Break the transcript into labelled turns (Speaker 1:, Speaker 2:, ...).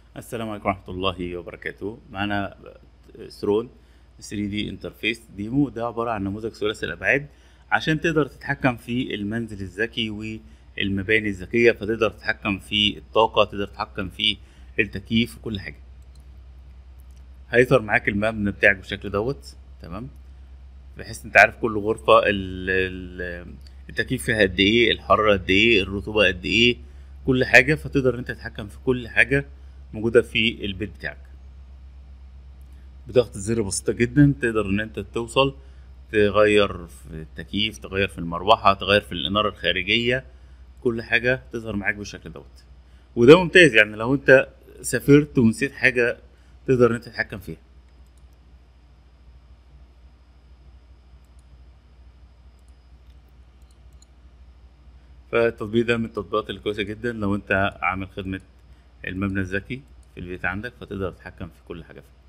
Speaker 1: السلام عليكم ورحمة الله وبركاته معانا ثرون 3 دي انترفيس ديمو ده عبارة عن نموذج ثلاثي الأبعاد عشان تقدر تتحكم في المنزل الذكي والمباني الذكية فتقدر تتحكم في الطاقة تقدر تتحكم في التكييف وكل حاجة هيظهر معاك المبنى بتاعك بالشكل دوت تمام بحيث انت عارف كل غرفة ال- ال- التكييف فيها قد ايه الحرارة قد ايه الرطوبة قد ايه كل حاجة فتقدر انت تتحكم في كل حاجة موجودة في البيت بتاعك بضغط زر بسيطة جدا تقدر ان انت توصل تغير في التكييف تغير في المروحة تغير في الإنارة الخارجية كل حاجة تظهر معاك بالشكل دوت وده ممتاز يعني لو انت سافرت ونسيت حاجة تقدر ان انت تتحكم فيها فالتطبيق ده من التطبيقات الكويسة جدا لو انت عامل خدمة المبنى الذكي في البيت عندك فتقدر تتحكم في كل حاجة فيه